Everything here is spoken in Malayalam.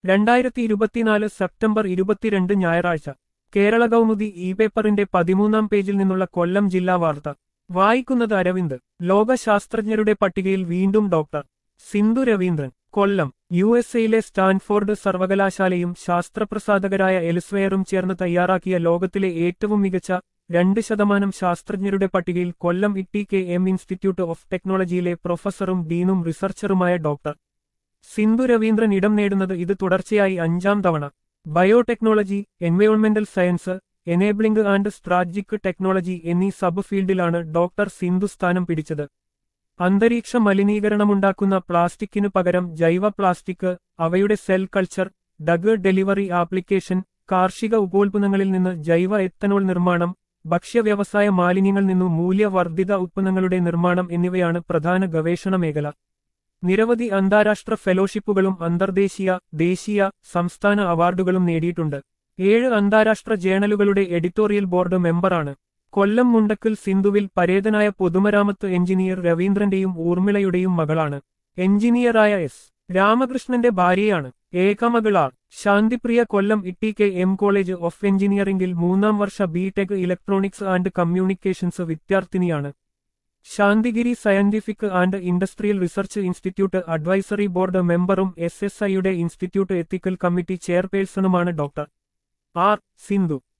രണ്ടായിരത്തി ഇരുപത്തിനാല് സെപ്റ്റംബർ ഇരുപത്തിരണ്ട് ഞായറാഴ്ച കേരള കൗമുദി ഇ പേപ്പറിന്റെ പതിമൂന്നാം പേജിൽ നിന്നുള്ള കൊല്ലം ജില്ലാ വാർത്ത വായിക്കുന്നത് അരവിന്ദ് ലോക ശാസ്ത്രജ്ഞരുടെ പട്ടികയിൽ വീണ്ടും doctor Sindhu Raveendran Kollam U S എയിലെ സ്റ്റാൻഫോർഡ് സർവകലാശാലയും ശാസ്ത്രപ്രസാധകരായ എലിസ്വെയറും ചേർന്ന് തയ്യാറാക്കിയ ലോകത്തിലെ ഏറ്റവും മികച്ച രണ്ട് ശതമാനം ശാസ്ത്രജ്ഞരുടെ പട്ടികയിൽ Kollam E K M institute of ടെക്നോളജിയിലെ പ്രൊഫസറും ഡീനും റിസർച്ചറുമായ ഡോക്ടർ സിന്ധു രവീന്ദ്രൻ ഇടം നേടുന്നത് ഇത് തുടർച്ചയായി അഞ്ചാം തവണ ബയോടെക്നോളജി എൻവയോൺമെന്റൽ science enabling and strategic technology എന്നീ സബ് ഫീൽഡിലാണ് ഡോക്ടർ സിന്ധു സ്ഥാനം പിടിച്ചത് അന്തരീക്ഷ മലിനീകരണമുണ്ടാക്കുന്ന പ്ലാസ്റ്റിക്കിനു പകരം ജൈവ പ്ലാസ്റ്റിക് അവയുടെ cell culture drug delivery application കാർഷിക ഉപോൽപ്പന്നങ്ങളിൽ നിന്ന് ജൈവ എത്തനോൾ നിർമ്മാണം ഭക്ഷ്യവ്യവസായ മാലിന്യങ്ങളിൽ നിന്നു മൂല്യവർദ്ധിത ഉത്പന്നങ്ങളുടെ നിർമ്മാണം എന്നിവയാണ് പ്രധാന ഗവേഷണ മേഖല നിരവധി അന്താരാഷ്ട്ര ഫെലോഷിപ്പുകളും അന്തർദേശീയ ദേശീയ സംസ്ഥാന അവാർഡുകളും നേടിയിട്ടുണ്ട് ഏഴ് അന്താരാഷ്ട്ര ജേണലുകളുടെ എഡിറ്റോറിയൽ ബോർഡ് മെമ്പറാണ് കൊല്ലം മുണ്ടക്കൽ സിന്ധുവിൽ പരേതനായ പൊതുമരാമത്ത് എഞ്ചിനീയർ രവീന്ദ്രന്റെയും ഊർമിളയുടെയും മകളാണ് എഞ്ചിനീയറായ എസ് രാമകൃഷ്ണന്റെ ഭാര്യയാണ് ഏകമകളാർ Shantipriya Kollam E K M college of എഞ്ചിനീയറിംഗിൽ മൂന്നാം വർഷ B tech electronics and communications വിദ്യാർത്ഥിനിയാണ് Santhigiri scientific and industrial research institute advisory board മെമ്പറും എസ് എസ് ഐയുടെ ഇൻസ്റ്റിറ്റ്യൂട്ട് എത്തിക്കൽ കമ്മിറ്റി ചെയർപേഴ്സണുമാണ് ഡോക്ടർ ആർ സിന്ധു